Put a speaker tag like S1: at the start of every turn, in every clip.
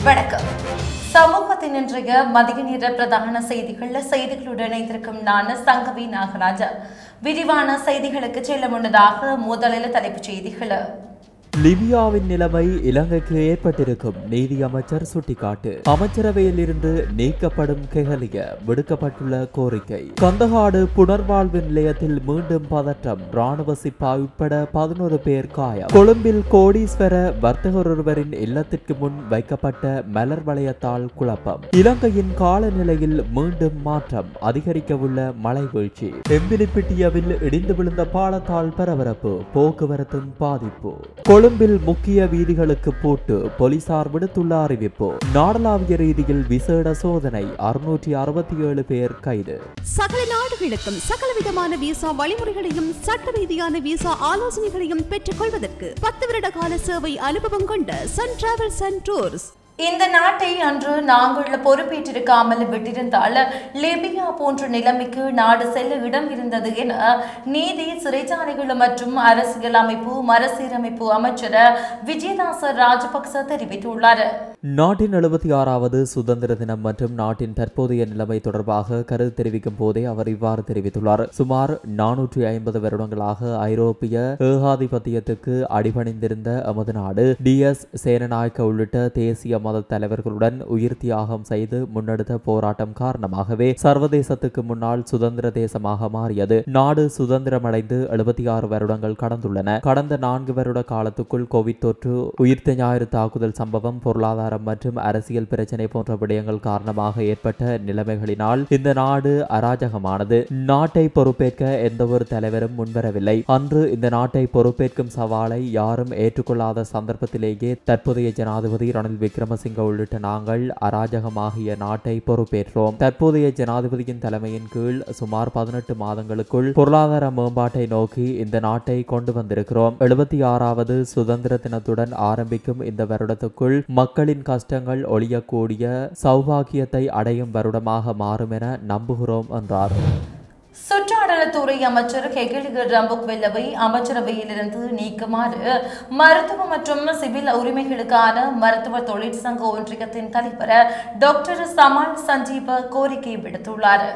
S1: வணக்கம் சமூகத்தின் இன்றைய மதிய நேர பிரதான செய்திகள் செய்திகளுடன் இணைந்திருக்கும் நான் சங்கவி நாகராஜா விரிவான செய்திகளுக்கு செல்ல முன்னதாக முதலில் தலைப்புச் செய்திகள்
S2: லிபியாவின் நிலைமை இலங்கைக்கு ஏற்பட்டிருக்கும் நீதி அமைச்சர் சுட்டிக்காட்டு அமைச்சரவையில் இருந்து நீக்கப்படும் கெஹலிய விடுக்கப்பட்டுள்ள கோரிக்கை கந்தகாடு புனர்வாழ்வு நிலையத்தில் மீண்டும் பதற்றம் ராணுவ சிப்பாய் உட்பட பதினோரு பேர் காயம் கொழும்பில் கோடீஸ்வர வர்த்தகர் ஒருவரின் இல்லத்திற்கு முன் வைக்கப்பட்ட மலர் வளையத்தால் குழப்பம் இலங்கையின் காலநிலையில் மீண்டும் மாற்றம் அதிகரிக்கவுள்ள மழை வீழ்ச்சி எம்பிலிப்பிட்டியவில் இடிந்து விழுந்த பாலத்தால் பரபரப்பு போக்குவரத்தும் பாதிப்பு கொழும்பில் முக்கிய வீதிகளுக்கு பூட்டு போலீசார் விடுத்துள்ள அறிவிப்பு நாடளாவிய ரீதியில் விசேட சோதனை அறுநூற்றி அறுபத்தி ஏழு பேர் கைது
S3: சகல நாடுகளுக்கும் சகலவிதமான விசா வழிமுறைகளையும் சட்ட ரீதியான விசா ஆலோசனைகளையும் பெற்றுக் கொள்வதற்கு பத்து வருட கால சேவை அனுபவம் கொண்ட சன் டிராவல்ஸ் அண்ட் டூர்ஸ்
S1: இந்த நாட்டை அன்று நாங்கள் பொறுப்பேற்றிருக்காமல் விட்டிருந்தால் லிபியா போன்ற நிலைமைக்கு நாடு செல்ல இடம் இருந்தது என நீதி சிறைச்சாலைகள் மற்றும் அரசியல் அமைப்பு மறுசீரமைப்பு அமைச்சர் விஜயதாச ராஜபக்ச தெரிவித்துள்ளார்
S2: நாட்டின் எழுபத்தி ஆறாவது சுதந்திர தினம் மற்றும் நாட்டின் தற்போதைய நிலைமை தொடர்பாக கருத்து தெரிவிக்கும் போதே அவர் இவ்வாறு தெரிவித்துள்ளார் சுமார் நானூற்றி ஐம்பது வருடங்களாக ஐரோப்பிய ஏகாதிபத்தியத்துக்கு அடிபணிந்திருந்த எமது நாடு டிஎஸ் சேனநாயக்க உள்ளிட்ட தேசிய மத தலைவர்களுடன் உயிர் தியாகம் செய்து முன்னெடுத்த போராட்டம் காரணமாகவே சர்வதேசத்துக்கு முன்னால் சுதந்திர தேசமாக மாறியது நாடு சுதந்திரமடைந்து எழுபத்தி ஆறு வருடங்கள் கடந்துள்ளன கடந்த நான்கு வருட காலத்துக்குள் கோவிட் தொற்று உயிர்த்த ஞாயிறு தாக்குதல் சம்பவம் பொருளாதாரம் மற்றும் அரசியல் பிரச்சினை போன்ற விடயங்கள் காரணமாக ஏற்பட்ட நிலைமைகளினால் இந்த நாடு அராஜகமானது நாட்டை பொறுப்பேற்க எந்த ஒரு தலைவரும் முன்வரவில்லை அன்று இந்த நாட்டை பொறுப்பேற்கும் சவாலை யாரும் ஏற்றுக்கொள்ளாத சந்தர்ப்பத்திலேயே தற்போதைய ஜனாதிபதி ரணில் விக்ரமசிங்க உள்ளிட்ட நாங்கள் அராஜகமாகிய நாட்டை பொறுப்பேற்றோம் தற்போதைய ஜனாதிபதியின் தலைமையின் கீழ் சுமார் பதினெட்டு மாதங்களுக்குள் பொருளாதார மேம்பாட்டை நோக்கி இந்த நாட்டை கொண்டு வந்திருக்கிறோம் எழுபத்தி ஆறாவது சுதந்திர தினத்துடன் ஆரம்பிக்கும் இந்த வருடத்துக்குள் மக்களின் கஷ்டங்கள் ஒழியக்கூடிய சௌபாகியத்தை அடையும் வருடமாக மாறும் என நம்புகிறோம் என்றார்
S1: சுற்றாடலத்துறை அமைச்சர் ஹெகிலிக ரம்புக்வெல்லவை அமைச்சரவையிலிருந்து நீக்குமாறு மருத்துவ மற்றும் சிவில் உரிமைகளுக்கான மருத்துவ தொழிற்சங்க ஒன்றியத்தின் தலைவர் டாக்டர் சமால் சஞ்சீவ கோரிக்கை விடுத்துள்ளார்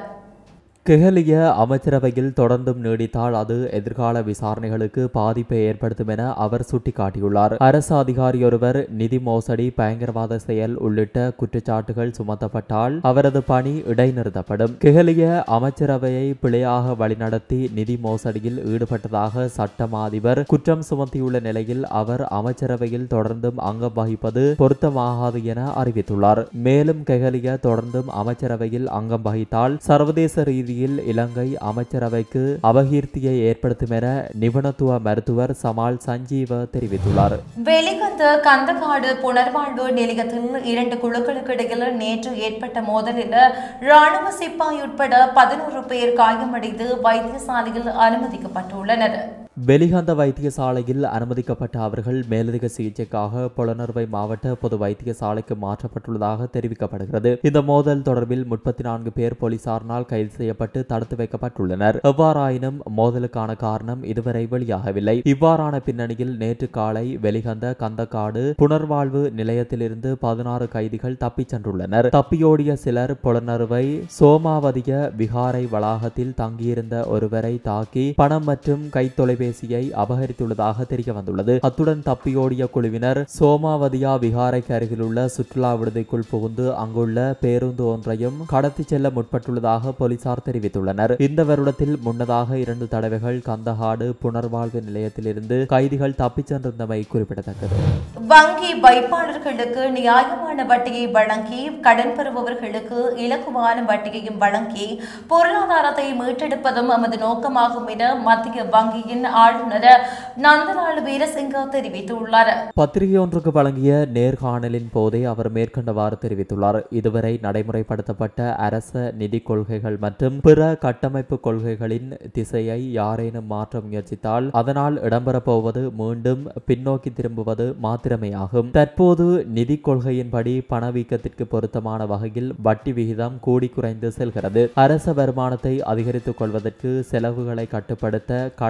S2: கெஹலிய அமைச்சரவையில் தொடர்ந்தும் நீடித்தால் அது எதிர்கால விசாரணைகளுக்கு பாதிப்பை ஏற்படுத்தும் என அவர் சுட்டிக்காட்டியுள்ளார் அரசு அதிகாரியொருவர் நிதி மோசடி பயங்கரவாத செயல் உள்ளிட்ட குற்றச்சாட்டுகள் சுமத்தப்பட்டால் அவரது பணி இடைநிறுத்தப்படும் கெஹலிய அமைச்சரவையை பிழையாக வழிநடத்தி நிதி மோசடியில் ஈடுபட்டதாக சட்டம் அதிபர் குற்றம் சுமத்தியுள்ள நிலையில் அவர் அமைச்சரவையில் தொடர்ந்தும் அங்கம் வகிப்பது பொருத்தமாகாது என அறிவித்துள்ளார் மேலும் கெஹலிய தொடர்ந்தும் அமைச்சரவையில் அங்கம் வகித்தால் சர்வதேச ரீதியில் இலங்கை அமைச்சரவைக்கு அபகீர்த்தியை ஏற்படுத்தும் என நிபுணத்துவ மருத்துவர் சமால் சஞ்சீவ தெரிவித்துள்ளார்
S1: வெளிகந்த கந்தகாடு புனர்வாழ்வு நிலையத்தில் இரண்டு குழுக்களுக்கு இடையில் நேற்று ஏற்பட்ட மோதலில் ராணுவ சிப்பாய் உட்பட பதினோரு பேர் காயமடைந்து வைத்தியசாலையில் அனுமதிக்கப்பட்டுள்ளனர்
S2: வெளிகந்த வைத்தியசாலையில் அனுமதிக்கப்பட்ட அவர்கள் மேலதிக சிகிச்சைக்காக புலனறுவை மாவட்ட பொது வைத்தியசாலைக்கு மாற்றப்பட்டுள்ளதாக தெரிவிக்கப்படுகிறது இந்த மோதல் தொடர்பில் முப்பத்தி நான்கு பேர் போலீசாரினால் கைது செய்யப்பட்டு தடுத்து வைக்கப்பட்டுள்ளனர் எவ்வாறாயினும் மோதலுக்கான காரணம் இதுவரை வெளியாகவில்லை இவ்வாறான பின்னணியில் நேற்று காலை வெளிகந்த கந்தக்காடு புனர்வாழ்வு நிலையத்திலிருந்து பதினாறு கைதிகள் தப்பிச் சென்றுள்ளனர் தப்பியோடிய சிலர் புலனறுவை சோமாவதிய விகாரை வளாகத்தில் தங்கியிருந்த ஒருவரை தாக்கி பணம் மற்றும் கைத்தொலைபேசியை அபகரித்துள்ளதாக தெரிய வந்துள்ளது அத்துடன் தப்பியோடிய குழுவினர் சோமாவதியா விகாரைக்கு அருகிலுள்ள சுற்றுலா விடுதிக்குள் புகுந்து அங்குள்ள பேருந்து ஒன்றையும் கடத்தி செல்ல முற்பட்டுள்ளதாக போலீசார் தெரிவித்துள்ளனர் இந்த வருடத்தில் முன்னதாக இரண்டு தடவைகள் கந்தகாடு புனர்வாழ்வு நிலையத்திலிருந்து கைதிகள் தப்பிச் சென்றிருந்தமை குறிப்பிடத்தக்கது
S1: வங்கி வைப்பாளர்களுக்கு நியாயமான வட்டியை வழங்கி கடன் பெறுபவர்களுக்கு இலகுவான வட்டியையும் வழங்கி பொருளாதாரத்தை மீட்டெடுப்பதும் எமது நோக்கமாகும் என மத்திய வங்கியின் ஆளுநர் நந்தலால் வீரசிங்க தெரிவித்துள்ளார்
S2: பத்திரிகை ஒன்றுக்கு வழங்கிய நேர்காணலின் போதே அவர் மேற்கண்டவாறு தெரிவித்துள்ளார் இதுவரை நடைமுறைப்படுத்தப்பட்ட அரச நிதி கொள்கைகள் மற்றும் பிற கட்டமைப்பு கொள்கைகளின் திசையை யாரேனும் மாற்ற முயற்சித்தால் அதனால் இடம்பெறப் போவது மீண்டும் பின்னோக்கி திரும்புவது மாத்திரமே ஆகும் தற்போது நிதி கொள்கையின்படி பணவீக்கத்திற்கு பொருத்தமான வகையில் வட்டி விகிதம் கூடி குறைந்து செல்கிறது அரச வருமானத்தை அதிகரித்துக் கொள்வதற்கு செலவுகளை கட்டுப்படுத்த கடன் பெறுவது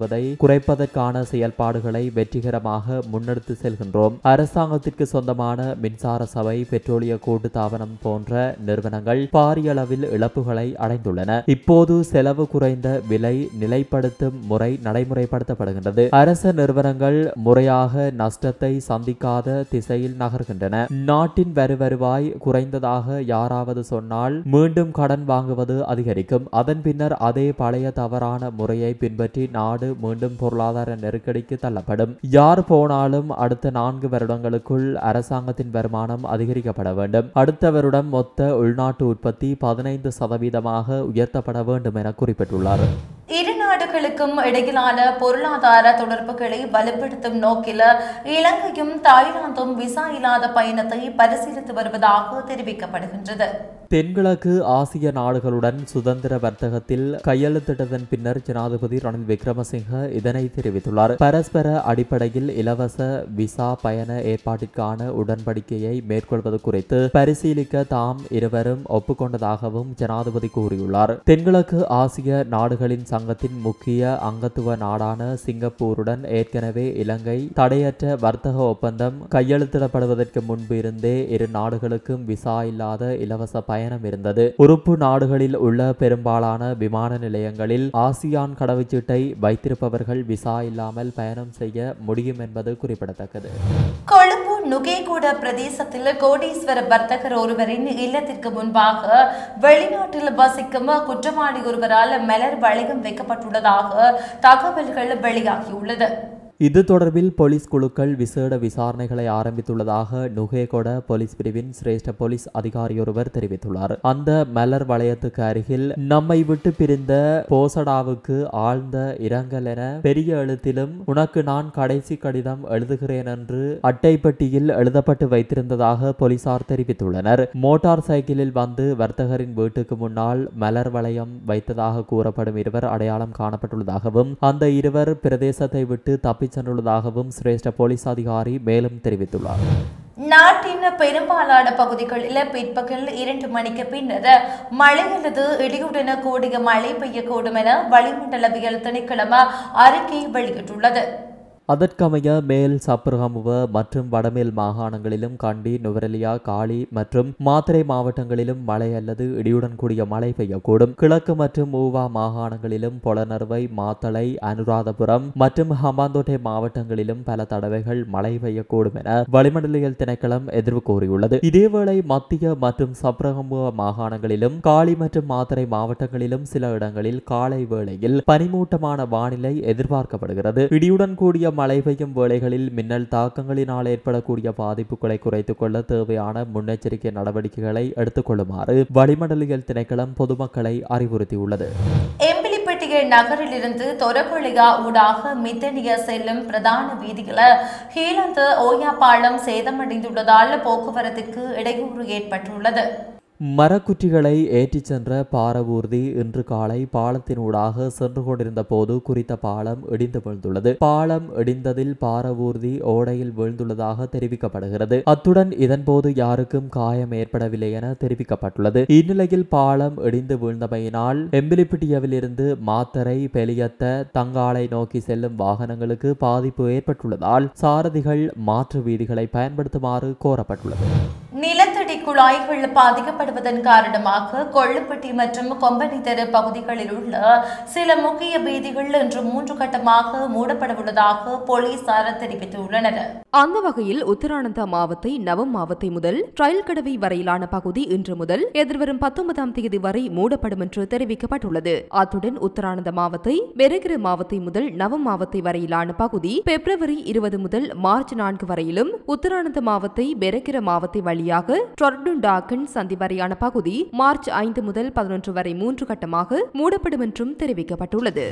S2: செலவிடுவதை குறைப்பதற்கான செயல்பாடுகளை வெற்றிகரமாக முன்னெடுத்து செல்கின்றோம் அரசாங்கத்திற்கு சொந்தமான மின்சார சபை பெட்ரோலிய கூட்டு தாபனம் போன்ற நிறுவனங்கள் பாரிய அளவில் இழப்புகளை அடைந்துள்ளன இப்போது செலவு குறைந்த விலை நிலைப்படுத்தும் முறை நடைமுறைப்படுத்தப்படுகின்றது அரச நிறுவனங்கள் முறையாக நஷ்டத்தை சந்திக்காத திசையில் நகர்கின்றன நாட்டின் வரி வருவாய் குறைந்ததாக யாராவது சொன்னால் மீண்டும் கடன் வாங்குவது அதிகரிக்கும் அதன் பின்னர் அதே பழைய தவறான முறையை பின்பற்றி நாடு மீண்டும் பொருளாதார நெருக்கடிக்கு தள்ளப்படும் யார் போனாலும் அடுத்த நான்கு வருடங்களுக்குள் அரசாங்கத்தின் வருமானம் அதிகரிக்கப்பட வேண்டும் அடுத்த வருடம் மொத்த உள்நாட்டு உற்பத்தி பதினைந்து சதவீதமாக உயர்த்தப்பட வேண்டும் என குறிப்பிட்டுள்ளார்
S1: இரு நாடுகளுக்கும் இடையிலான பொருளாதார தொடர்புகளை வலுப்படுத்தும் நோக்கில் இலங்கையும் தாய்லாந்தும் விசா இல்லாத பயணத்தை பரிசீலித்து வருவதாக தெரிவிக்கப்படுகின்றது
S2: தென்கிழக்கு ஆசிய நாடுகளுடன் சுதந்திர வர்த்தகத்தில் கையெழுத்திட்டதன் பின்னர் ஜனாதிபதி ரணில் விக்ரமசிங்க இதனை தெரிவித்துள்ளார் பரஸ்பர அடிப்படையில் இலவச விசா பயண ஏற்பாட்டிற்கான உடன்படிக்கையை மேற்கொள்வது குறித்து பரிசீலிக்க தாம் இருவரும் ஒப்புக்கொண்டதாகவும் ஜனாதிபதி கூறியுள்ளார் தென்கிழக்கு ஆசிய நாடுகளின் சங்கத்தின் முக்கிய அங்கத்துவ நாடான சிங்கப்பூருடன் ஏற்கனவே இலங்கை தடையற்ற வர்த்தக ஒப்பந்தம் கையெழுத்திடப்படுவதற்கு முன்பு இருந்தே இரு நாடுகளுக்கும் விசா இல்லாத இலவச பயணம் இருந்தது உறுப்பு நாடுகளில் உள்ள பெரும்பாலான விமான நிலையங்களில் ஆசியான் கடவுச்சீட்டை வைத்திருப்பவர்கள் விசா இல்லாமல் பயணம் செய்ய முடியும் என்பது குறிப்பிடத்தக்கது
S1: கொழும்பு நுகேகூட பிரதேசத்தில் கோடீஸ்வர வர்த்தகர் ஒருவரின் இல்லத்திற்கு முன்பாக வெளிநாட்டில் வசிக்கும் குற்றவாளி ஒருவரால் மலர் வளையம் வைக்கப்பட்டுள்ளதாக தகவல்கள் வெளியாகியுள்ளது
S2: இது தொடர்பில் போலீஸ் குழுக்கள் விசேட விசாரணைகளை ஆரம்பித்துள்ளதாக நுகேகொட போலீஸ் பிரிவின் சிரேஷ்ட போலீஸ் அதிகாரியொருவர் தெரிவித்துள்ளார் அந்த மலர் வளையத்துக்கு அருகில் நம்மை விட்டு பிரிந்த போசடாவுக்கு ஆழ்ந்த இரங்கல் என பெரிய எழுத்திலும் உனக்கு நான் கடைசி கடிதம் எழுதுகிறேன் என்று அட்டைப்பட்டியில் எழுதப்பட்டு வைத்திருந்ததாக போலீசார் தெரிவித்துள்ளனர் மோட்டார் சைக்கிளில் வந்து வர்த்தகரின் வீட்டுக்கு முன்னால் மலர் வளையம் வைத்ததாக கூறப்படும் இருவர் அடையாளம் காணப்பட்டுள்ளதாகவும் அந்த இருவர் பிரதேசத்தை விட்டு தப்பி தப்பிச் சென்றுள்ளதாகவும் சிரேஷ்ட போலீஸ் அதிகாரி மேலும் தெரிவித்துள்ளார்
S1: நாட்டின் பெரும்பாலான பகுதிகளில் பிற்பகல் இரண்டு மணிக்கு பின்னர் மழை அல்லது இடியுடன் கூடிய மழை பெய்யக்கூடும் என வளிமண்டலவியல் திணைக்களம் அறிக்கை வெளியிட்டுள்ளது
S2: அதற்கமைய மேல் சப்ரகமுவ மற்றும் வடமேல் மாகாணங்களிலும் கண்டி நுவரெலியா காலி மற்றும் மாத்திரை மாவட்டங்களிலும் மழை அல்லது இடியுடன் கூடிய மழை பெய்யக்கூடும் கிழக்கு மற்றும் மூவா மாகாணங்களிலும் பொலனறுவை மாத்தளை அனுராதபுரம் மற்றும் ஹம்பாந்தோட்டை மாவட்டங்களிலும் பல தடவைகள் மழை பெய்யக்கூடும் என வளிமண்டலியல் திணைக்களம் எதிர்வு கூறியுள்ளது இதேவேளை மத்திய மற்றும் சப்ரகமுவ மாகாணங்களிலும் காலி மற்றும் மாத்திரை மாவட்டங்களிலும் சில இடங்களில் காலை வேளையில் பனிமூட்டமான வானிலை எதிர்பார்க்கப்படுகிறது இடியுடன் கூடிய மழை பெய்யும் வேளைகளில் மின்னல் தாக்கங்களினால் ஏற்படக்கூடிய பாதிப்புகளை குறைத்துக் கொள்ள தேவையான முன்னெச்சரிக்கை நடவடிக்கைகளை எடுத்துக்கொள்ளுமாறு வளிமண்டலியல் திணைக்களம் பொதுமக்களை அறிவுறுத்தியுள்ளது
S1: எம்பிலிப்பட்டிய நகரிலிருந்து தொரகொழியா ஊடாக மித்தனிய செல்லும் பிரதான வீதியில் ஹீலந்து ஓயா பாலம் சேதமடைந்துள்ளதால் போக்குவரத்திற்கு இடையூறு ஏற்பட்டுள்ளது
S2: மரக்குற்றிகளை ஏற்றிச் சென்ற பாரவூர்தி இன்று காலை பாலத்தினூடாக சென்று கொண்டிருந்த போது குறித்த பாலம் இடிந்து விழுந்துள்ளது பாலம் இடிந்ததில் பாரவூர்தி ஓடையில் விழுந்துள்ளதாக தெரிவிக்கப்படுகிறது அத்துடன் இதன்போது யாருக்கும் காயம் ஏற்படவில்லை என தெரிவிக்கப்பட்டுள்ளது இந்நிலையில் பாலம் இடிந்து வீழ்ந்தமையினால் எம்பிலிப்பிட்டியவிலிருந்து மாத்தரை பெலியத்த தங்காலை நோக்கி செல்லும் வாகனங்களுக்கு பாதிப்பு ஏற்பட்டுள்ளதால் சாரதிகள் மாற்று வீதிகளை பயன்படுத்துமாறு கோரப்பட்டுள்ளது
S1: நிலத்தடி குழாய்கள் பாதிக்கப்படுவதன் காரணமாக கொள்ளுப்பட்டி மற்றும் கொம்பனி தெரு பகுதிகளில் உள்ள சில முக்கிய வீதிகள் இன்று மூன்று கட்டமாக மூடப்படவுள்ளதாக போலீசார் தெரிவித்துள்ளனர்
S4: அந்த வகையில் உத்தரானந்தா மாவத்தை நவம் மாவத்தை முதல் ட்ரயல் கடவை வரையிலான பகுதி இன்று முதல் எதிர்வரும் பத்தொன்பதாம் தேதி வரை மூடப்படும் என்று தெரிவிக்கப்பட்டுள்ளது அத்துடன் உத்தரானந்த மாவத்தை பெருகிற மாவத்தை முதல் நவம் மாவத்தை வரையிலான பகுதி பிப்ரவரி இருபது முதல் மார்ச் நான்கு வரையிலும் உத்தரானந்த மாவத்தை பெருகிற மாவத்தை வழியாக டொர்டுண்டாக்கன் சந்தி வரையான பகுதி மார்ச் ஐந்து முதல் பதினொன்று வரை மூன்று கட்டமாக மூடப்படும் என்றும் தெரிவிக்கப்பட்டுள்ளது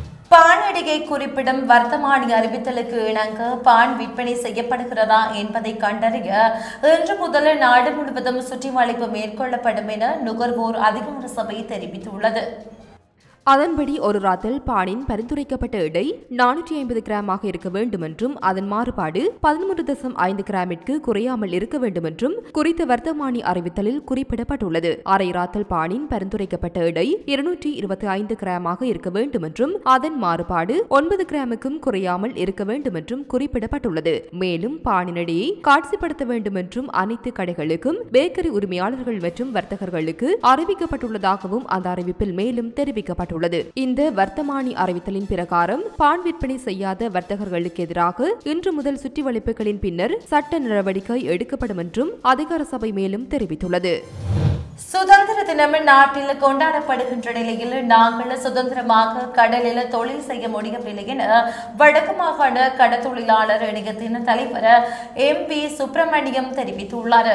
S1: பானடிகை குறிப்பிடும் வர்த்தமானி அறிவித்தலுக்கு இணங்க பான் விற்பனை செய்யப்படுகிறதா என்பதை கண்டறிய இன்று முதல் நாடு முழுவதும் சுற்றி வளைப்பு மேற்கொள்ளப்படும் என நுகர்வோர் அதிகார சபை தெரிவித்துள்ளது
S4: அதன்படி ஒரு ராத்தல் பானின் பரிந்துரைக்கப்பட்ட எடை நானூற்றி ஐம்பது கிராமாக இருக்க வேண்டும் என்றும் அதன் மாறுபாடு பதிமூன்று தசம் ஐந்து கிராமிற்கு குறையாமல் இருக்க வேண்டும் என்றும் குறித்த வர்த்தமானி அறிவித்தலில் குறிப்பிடப்பட்டுள்ளது அரை ராத்தல் பானின் பரிந்துரைக்கப்பட்ட எடை இருநூற்றி இருபத்தி ஐந்து கிராமாக இருக்க வேண்டும் என்றும் அதன் மாறுபாடு ஒன்பது கிராமுக்கும் குறையாமல் இருக்க வேண்டும் என்றும் குறிப்பிடப்பட்டுள்ளது மேலும் பானின் எடையை காட்சிப்படுத்த வேண்டும் என்றும் அனைத்து கடைகளுக்கும் பேக்கரி உரிமையாளர்கள் மற்றும் வர்த்தகர்களுக்கு அறிவிக்கப்பட்டுள்ளதாகவும் அந்த அறிவிப்பில் மேலும் தெரிவிக்கப்பட்டுள்ளது இந்த வர்த்தமானி அறிவித்தலின் பிரகாரம் பான் விற்பனை செய்யாத வர்த்தகர்களுக்கு எதிராக இன்று முதல் சுற்றி வளைப்புகளின் பின்னர் சட்ட நடவடிக்கை எடுக்கப்படும் என்றும் அதிகார சபை மேலும் தெரிவித்துள்ளது
S1: சுதந்திர தினம் நாட்டில் கொண்டாடப்படுகின்ற நிலையில் நாங்கள் சுதந்திரமாக கடலில் தொழில் செய்ய முடியவில்லை என வடக்கு மாகாண கடத்தொழிலாளர் இணையத்தின் தலைவர் எம் பி சுப்பிரமணியம் தெரிவித்துள்ளார்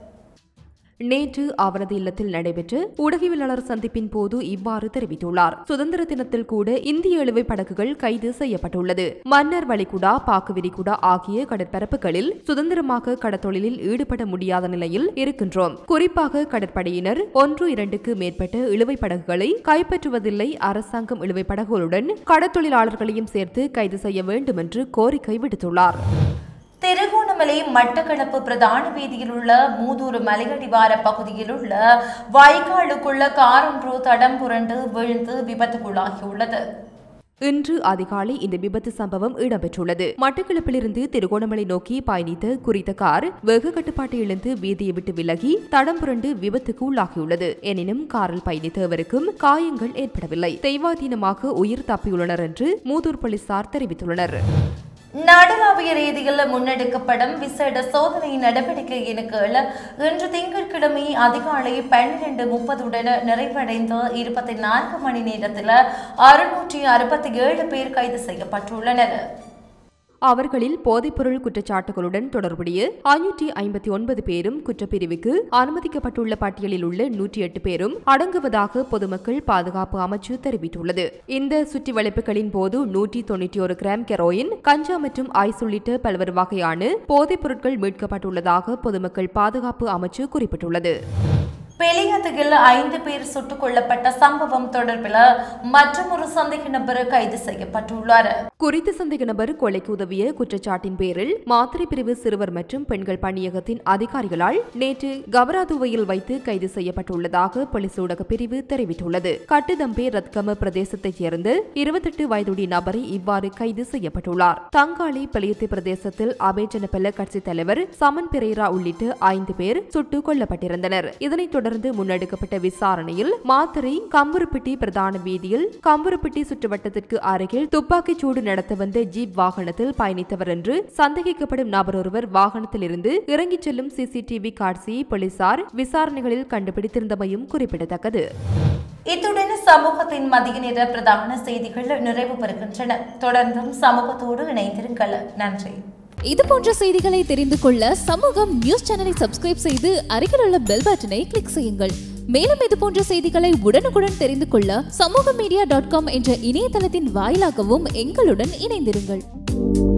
S4: நேற்று அவரது இல்லத்தில் நடைபெற்ற ஊடகவியலாளர் சந்திப்பின் போது இவ்வாறு தெரிவித்துள்ளார் சுதந்திர தினத்தில் கூட இந்திய இழுவை படகுகள் கைது செய்யப்பட்டுள்ளது மன்னர் வளைகுடா பாக்கு விரிகுடா ஆகிய கடற்பரப்புகளில் சுதந்திரமாக கடத்தொழிலில் ஈடுபட முடியாத நிலையில் இருக்கின்றோம் குறிப்பாக கடற்படையினர் ஒன்று இரண்டுக்கு மேற்பட்ட இழுவை படகுகளை கைப்பற்றுவதில்லை அரசாங்கம் இழுவை படகுகளுடன் கடத்தொழிலாளர்களையும் சேர்த்து கைது செய்ய வேண்டும் என்று கோரிக்கை விடுத்துள்ளார்
S1: திருகோணமலை மட்டக்களப்பு பிரதான வீதியில் உள்ள மூதூர் மலையடிவார பகுதியில் உள்ள வாய்க்காலுக்குள்ள காரொன்று தடம் புரண்டு விழுந்து விபத்துக்குள்ளாகியுள்ளது
S4: இன்று அதிகாலை இந்த விபத்து சம்பவம் இடம்பெற்றுள்ளது மட்டக்களப்பிலிருந்து திருகோணமலை நோக்கி பயணித்த குறித்த கார் வேக கட்டுப்பாட்டை இழந்து வீதியை விட்டு விலகி தடம் புரண்டு விபத்துக்கு உள்ளாகியுள்ளது எனினும் காரில் பயணித்தவருக்கும் காயங்கள் ஏற்படவில்லை தெய்வாதீனமாக உயிர் தப்பியுள்ளனர் என்று மூதூர் போலீசார் தெரிவித்துள்ளனர்
S1: நாடளாவிய ரீதியில் முன்னெடுக்கப்படும் விசேட சோதனை நடவடிக்கையின் கீழ் இன்று திங்கட்கிழமை அதிகாலை பன்னிரண்டு முப்பதுடன் நிறைவடைந்த இருபத்தி நான்கு மணி நேரத்தில் அறுநூற்றி அறுபத்தி ஏழு பேர் கைது செய்யப்பட்டுள்ளனர்
S4: அவர்களில் போதைப்பொருள் குற்றச்சாட்டுகளுடன் தொடர்புடைய ஐநூற்றி ஐம்பத்தி ஒன்பது பேரும் குற்றப்பிரிவுக்கு அனுமதிக்கப்பட்டுள்ள பட்டியலில் உள்ள நூற்றி எட்டு பேரும் அடங்குவதாக பொதுமக்கள் பாதுகாப்பு அமைச்சு தெரிவித்துள்ளது இந்த சுற்றி வளைப்புகளின் போது நூற்றி தொண்ணூற்றி ஒரு கிராம் கெரோயின் கஞ்சா மற்றும் ஐஸ் உள்ளிட்ட பல்வேறு வகையான போதைப் பொருட்கள் மீட்கப்பட்டுள்ளதாக பொதுமக்கள் பாதுகாப்பு அமைச்சு குறிப்பிட்டுள்ளது
S1: பெலியத்துகில் ஐந்து பேர் சுட்டுக் கொல்லப்பட்ட சம்பவம் தொடர்பில் மற்றொரு சந்தேக நபர் கைது செய்யப்பட்டுள்ளார்
S4: குறித்த சந்தேக நபர் கொலைக்கு உதவிய குற்றச்சாட்டின் பேரில் மாத்திரை பிரிவு சிறுவர் மற்றும் பெண்கள் பணியகத்தின் அதிகாரிகளால் நேற்று கவராதுவையில் வைத்து கைது செய்யப்பட்டுள்ளதாக போலீஸ் ஊடக பிரிவு தெரிவித்துள்ளது கட்டுதம்பே ரத்கம பிரதேசத்தைச் சேர்ந்த இருபத்தெட்டு வயதுடைய நபரை இவ்வாறு கைது செய்யப்பட்டுள்ளார் தங்காளி பெலியத்து பிரதேசத்தில் அபேஜனபெல்ல கட்சித் தலைவர் சமன் பெரேரா உள்ளிட்ட ஐந்து பேர் சுட்டுக் கொல்லப்பட்டிருந்தனர் இதனைத் தொடர்ந்து முன்னெடுக்கப்பட்ட விசாரணையில் மாத்தறை கம்புருப்பிட்டி பிரதான வீதியில் கம்புருப்பிட்டி சுற்றுவட்டத்திற்கு அருகில் துப்பாக்கிச் சூடு நடத்த வந்த ஜீப் வாகனத்தில் பயணித்தவர் என்று சந்தேகிக்கப்படும் நபர் ஒருவர் வாகனத்தில் இருந்து இறங்கிச் செல்லும் சிசிடிவி காட்சியை போலீசார் விசாரணைகளில் கண்டுபிடித்திருந்தமையும் குறிப்பிடத்தக்கது
S1: இத்துடன் சமூகத்தின் மதிய நேர பிரதான செய்திகள் நிறைவு பெறுகின்றன தொடர்ந்தும் சமூகத்தோடு இணைந்திருங்கள் நன்றி
S5: இது போன்ற செய்திகளை தெரிந்து கொள்ள சமூகம் நியூஸ் சேனலை சப்ஸ்கிரைப் செய்து அருகில் உள்ள பெல் பட்டனை கிளிக் செய்யுங்கள் மேலும் இது போன்ற செய்திகளை உடனுக்குடன் தெரிந்து கொள்ள சமூக மீடியா டாட் காம் என்ற இணையதளத்தின் வாயிலாகவும் எங்களுடன் இணைந்திருங்கள்